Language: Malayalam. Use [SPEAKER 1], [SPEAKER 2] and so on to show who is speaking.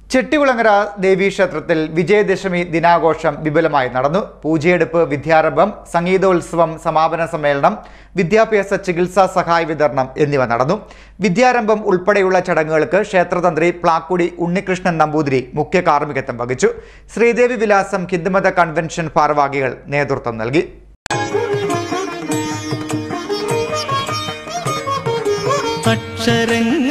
[SPEAKER 1] ചെട്ടികുളങ്ങര ദേവീക്ഷേത്രത്തിൽ വിജയദശമി ദിനാഘോഷം വിപുലമായി നടന്നു പൂജയെടുപ്പ് വിദ്യാരംഭം സംഗീതോത്സവം സമാപന സമ്മേളനം വിദ്യാഭ്യാസ ചികിത്സാ സഹായ വിതരണം എന്നിവ നടന്നു വിദ്യാരംഭം ഉൾപ്പെടെയുള്ള ചടങ്ങുകൾക്ക് ക്ഷേത്രതന്ത്രി പ്ലാക്കുടി ഉണ്ണികൃഷ്ണൻ നമ്പൂതിരി മുഖ്യ കാർമ്മികത്വം വഹിച്ചു ശ്രീദേവി വിലാസം ഹിന്ദുമത കൺവെൻഷൻ ഭാരവാഹികൾ നേതൃത്വം നൽകി
[SPEAKER 2] അക്ഷരങ്ങൾ